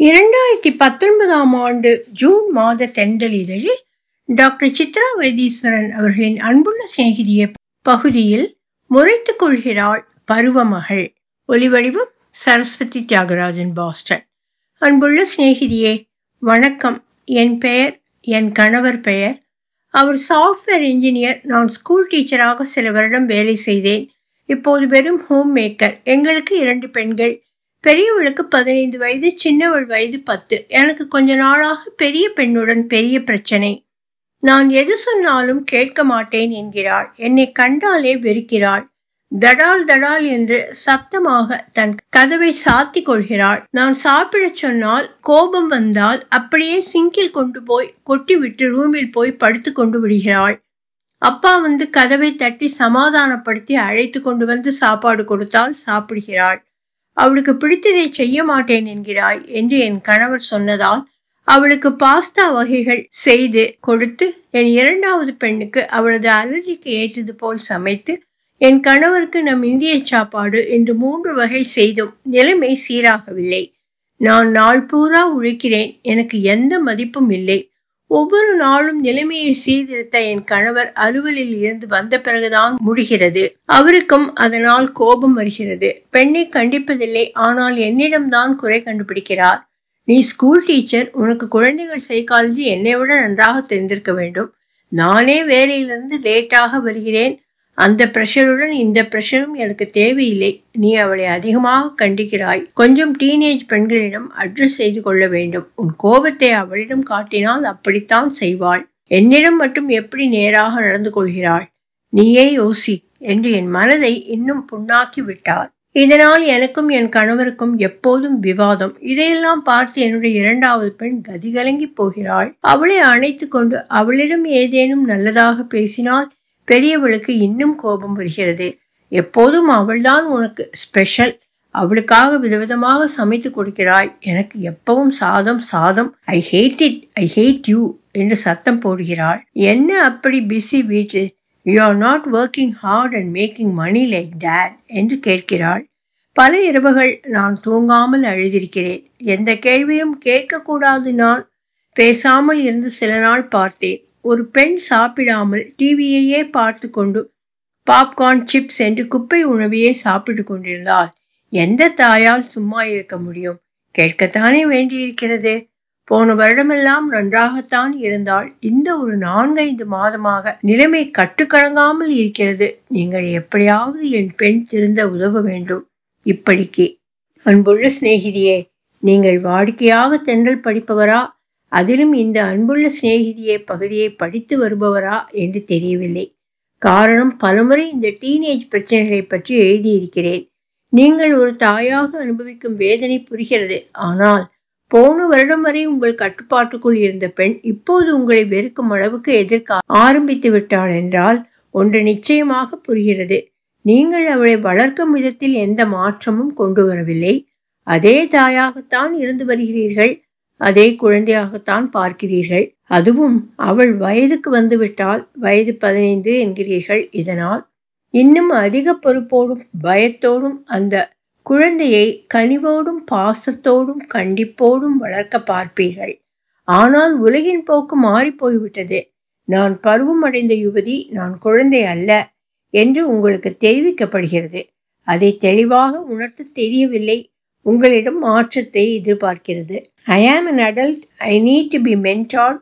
இரண்டாயிரத்தி பத்தொன்பதாம் ஆண்டு ஜூன் மாத தென்றல் இதழில் டாக்டர் சித்ரா வைத்தீஸ்வரன் அவர்களின் அன்புள்ள சிநேகிதிய பகுதியில் முறைத்துக் கொள்கிறாள் பருவமகள் ஒலிவடிவம் சரஸ்வதி தியாகராஜன் பாஸ்டன் அன்புள்ள சிநேகிதியே வணக்கம் என் பெயர் என் கணவர் பெயர் அவர் சாஃப்ட்வேர் இன்ஜினியர் நான் ஸ்கூல் டீச்சராக சில வருடம் வேலை செய்தேன் இப்போது வெறும் ஹோம் மேக்கர் எங்களுக்கு இரண்டு பெண்கள் பெரியவளுக்கு பதினைந்து வயது சின்னவள் வயது பத்து எனக்கு கொஞ்ச நாளாக பெரிய பெண்ணுடன் பெரிய பிரச்சனை நான் எது சொன்னாலும் கேட்க மாட்டேன் என்கிறாள் என்னை கண்டாலே வெறுக்கிறாள் தடால் தடால் என்று சத்தமாக தன் கதவை சாத்தி கொள்கிறாள் நான் சாப்பிடச் சொன்னால் கோபம் வந்தால் அப்படியே சிங்கில் கொண்டு போய் கொட்டிவிட்டு ரூமில் போய் படுத்து கொண்டு விடுகிறாள் அப்பா வந்து கதவை தட்டி சமாதானப்படுத்தி அழைத்து கொண்டு வந்து சாப்பாடு கொடுத்தால் சாப்பிடுகிறாள் அவளுக்கு பிடித்ததை செய்ய மாட்டேன் என்கிறாய் என்று என் கணவர் சொன்னதால் அவளுக்கு பாஸ்தா வகைகள் செய்து கொடுத்து என் இரண்டாவது பெண்ணுக்கு அவளது அலர்ஜிக்கு ஏற்றது போல் சமைத்து என் கணவருக்கு நம் இந்திய சாப்பாடு என்று மூன்று வகை செய்தும் நிலைமை சீராகவில்லை நான் நாள் பூரா உழைக்கிறேன் எனக்கு எந்த மதிப்பும் இல்லை ஒவ்வொரு நாளும் நிலைமையை சீர்திருத்த என் கணவர் அலுவலில் இருந்து வந்த பிறகுதான் முடிகிறது அவருக்கும் அதனால் கோபம் வருகிறது பெண்ணை கண்டிப்பதில்லை ஆனால் என்னிடம்தான் குறை கண்டுபிடிக்கிறார் நீ ஸ்கூல் டீச்சர் உனக்கு குழந்தைகள் சைக்காலஜி என்னை விட நன்றாக தெரிந்திருக்க வேண்டும் நானே வேலையிலிருந்து லேட்டாக வருகிறேன் அந்த பிரஷருடன் இந்த பிரஷரும் எனக்கு தேவையில்லை நீ அவளை அதிகமாக கண்டிக்கிறாய் கொஞ்சம் டீனேஜ் பெண்களிடம் அட்ரஸ் செய்து கொள்ள வேண்டும் உன் கோபத்தை அவளிடம் காட்டினால் அப்படித்தான் செய்வாள் என்னிடம் மட்டும் எப்படி நேராக நடந்து கொள்கிறாள் நீயே யோசி என்று என் மனதை இன்னும் புண்ணாக்கி விட்டார் இதனால் எனக்கும் என் கணவருக்கும் எப்போதும் விவாதம் இதையெல்லாம் பார்த்து என்னுடைய இரண்டாவது பெண் கதிகலங்கி போகிறாள் அவளை அணைத்து கொண்டு அவளிடம் ஏதேனும் நல்லதாக பேசினால் பெரியவளுக்கு இன்னும் கோபம் வருகிறது எப்போதும் அவள்தான் உனக்கு ஸ்பெஷல் அவளுக்காக விதவிதமாக சமைத்து கொடுக்கிறாய் எனக்கு எப்பவும் சாதம் சாதம் I hate it I hate you என்று சத்தம் போடுகிறாள் என்ன அப்படி பிஸி வீட்டில் you are not working hard and making money like dad என்று கேட்கிறாள் பல இரவுகள் நான் தூங்காமல் அழுதிருக்கிறேன் எந்த கேள்வியும் கேட்கக்கூடாது நான் பேசாமல் இருந்து சில நாள் பார்த்தேன் ஒரு பெண் சாப்பிடாமல் டிவியையே பார்த்து கொண்டு பாப்கார்ன் சிப்ஸ் என்று குப்பை உணவையே சாப்பிட்டு கொண்டிருந்தால் எந்த தாயால் சும்மா இருக்க முடியும் கேட்கத்தானே வேண்டியிருக்கிறது போன வருடமெல்லாம் நன்றாகத்தான் இருந்தால் இந்த ஒரு நான்கைந்து மாதமாக நிலைமை கட்டுக்கடங்காமல் இருக்கிறது நீங்கள் எப்படியாவது என் பெண் திருந்த உதவ வேண்டும் இப்படிக்கு அன்புள்ள சிநேகிதியே நீங்கள் வாடிக்கையாக தென்றல் படிப்பவரா அதிலும் இந்த அன்புள்ள சிநேகிதியே பகுதியை படித்து வருபவரா என்று தெரியவில்லை காரணம் பலமுறை இந்த டீனேஜ் பிரச்சனைகளை பற்றி எழுதியிருக்கிறேன் நீங்கள் ஒரு தாயாக அனுபவிக்கும் வேதனை புரிகிறது ஆனால் போன வருடம் வரை உங்கள் கட்டுப்பாட்டுக்குள் இருந்த பெண் இப்போது உங்களை வெறுக்கும் அளவுக்கு எதிர்க்க ஆரம்பித்து விட்டாள் என்றால் ஒன்று நிச்சயமாக புரிகிறது நீங்கள் அவளை வளர்க்கும் விதத்தில் எந்த மாற்றமும் கொண்டு வரவில்லை அதே தாயாகத்தான் இருந்து வருகிறீர்கள் அதே குழந்தையாகத்தான் பார்க்கிறீர்கள் அதுவும் அவள் வயதுக்கு வந்துவிட்டால் வயது பதினைந்து என்கிறீர்கள் இதனால் இன்னும் அதிக பொறுப்போடும் பயத்தோடும் அந்த குழந்தையை கனிவோடும் பாசத்தோடும் கண்டிப்போடும் வளர்க்க பார்ப்பீர்கள் ஆனால் உலகின் போக்கு மாறி போய்விட்டது நான் பருவமடைந்த யுவதி நான் குழந்தை அல்ல என்று உங்களுக்கு தெரிவிக்கப்படுகிறது அதை தெளிவாக உணர்த்த தெரியவில்லை உங்களிடம் மாற்றத்தை எதிர்பார்க்கிறது I am an adult I need to be mentored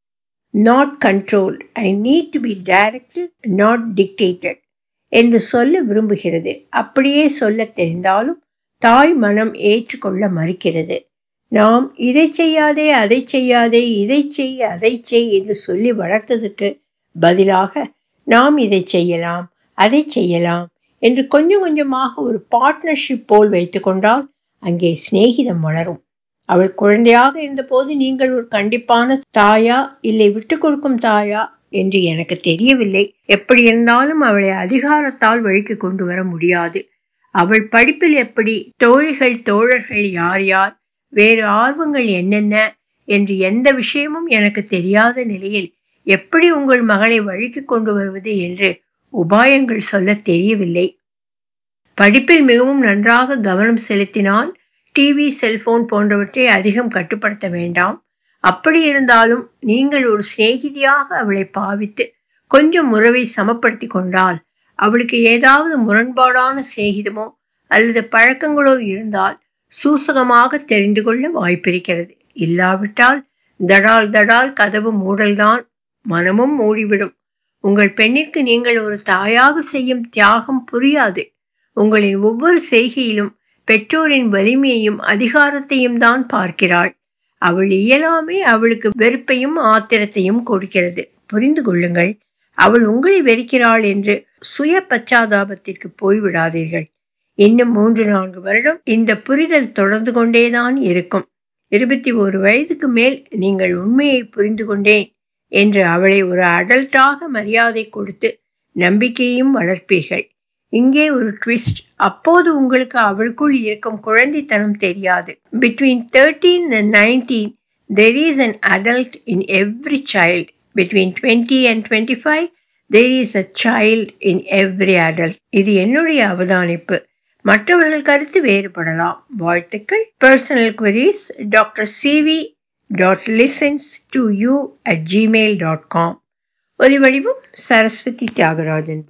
not controlled I need to be directed not dictated என்று சொல்ல விரும்புகிறது அப்படியே சொல்ல தெரிந்தாலும் தாய் மனம் ஏற்றுக்கொள்ள மறுக்கிறது நாம் இதை செய்யாதே அதை செய்யாதே இதை செய் அதை செய் என்று சொல்லி வளர்த்ததற்கு பதிலாக நாம் இதை செய்யலாம் அதை செய்யலாம் என்று கொஞ்சம் கொஞ்சமாக ஒரு பார்ட்னர்ஷிப் போல் வைத்துக்கொண்டால் அங்கே சிநேகிதம் வளரும் அவள் குழந்தையாக இருந்தபோது நீங்கள் ஒரு கண்டிப்பான தாயா இல்லை விட்டு கொடுக்கும் தாயா என்று எனக்கு தெரியவில்லை எப்படி இருந்தாலும் அவளை அதிகாரத்தால் வழிக்கு கொண்டு வர முடியாது அவள் படிப்பில் எப்படி தோழிகள் தோழர்கள் யார் யார் வேறு ஆர்வங்கள் என்னென்ன என்று எந்த விஷயமும் எனக்கு தெரியாத நிலையில் எப்படி உங்கள் மகளை வழிக்கு கொண்டு வருவது என்று உபாயங்கள் சொல்ல தெரியவில்லை படிப்பில் மிகவும் நன்றாக கவனம் செலுத்தினால் டிவி செல்போன் போன்றவற்றை அதிகம் கட்டுப்படுத்த வேண்டாம் அப்படி இருந்தாலும் நீங்கள் ஒரு சிநேகிதியாக அவளை பாவித்து கொஞ்சம் உறவை சமப்படுத்தி கொண்டால் அவளுக்கு ஏதாவது முரண்பாடான சிநேகிதமோ அல்லது பழக்கங்களோ இருந்தால் சூசகமாக தெரிந்து கொள்ள வாய்ப்பிருக்கிறது இல்லாவிட்டால் தடால் தடால் கதவு மூடல்தான் மனமும் மூடிவிடும் உங்கள் பெண்ணிற்கு நீங்கள் ஒரு தாயாக செய்யும் தியாகம் புரியாது உங்களின் ஒவ்வொரு செய்கையிலும் பெற்றோரின் வலிமையையும் அதிகாரத்தையும் தான் பார்க்கிறாள் அவள் இயலாமே அவளுக்கு வெறுப்பையும் ஆத்திரத்தையும் கொடுக்கிறது புரிந்து கொள்ளுங்கள் அவள் உங்களை வெறுக்கிறாள் என்று சுய பச்சாதாபத்திற்கு போய்விடாதீர்கள் இன்னும் மூன்று நான்கு வருடம் இந்த புரிதல் தொடர்ந்து கொண்டேதான் இருக்கும் இருபத்தி ஒரு வயதுக்கு மேல் நீங்கள் உண்மையை புரிந்து கொண்டேன் என்று அவளை ஒரு அடல்ட்டாக மரியாதை கொடுத்து நம்பிக்கையும் வளர்ப்பீர்கள் இங்கே ஒரு ட்விஸ்ட் அப்போது உங்களுக்கு அவளுக்குள் இருக்கும் குழந்தைத்தனம் தெரியாது between thirteen and nineteen there is an adult in every child between twenty and twenty five there is a child in every adult இது என்னுடைய அவதானிப்பு மற்றவர்கள் கருத்து வேறுபடலாம் வாழ்த்துக்கள் personal queries doctor CV dot listens to you at Gmail dot com ஒலி வடிவம் சரஸ்வதி தியாகராஜன்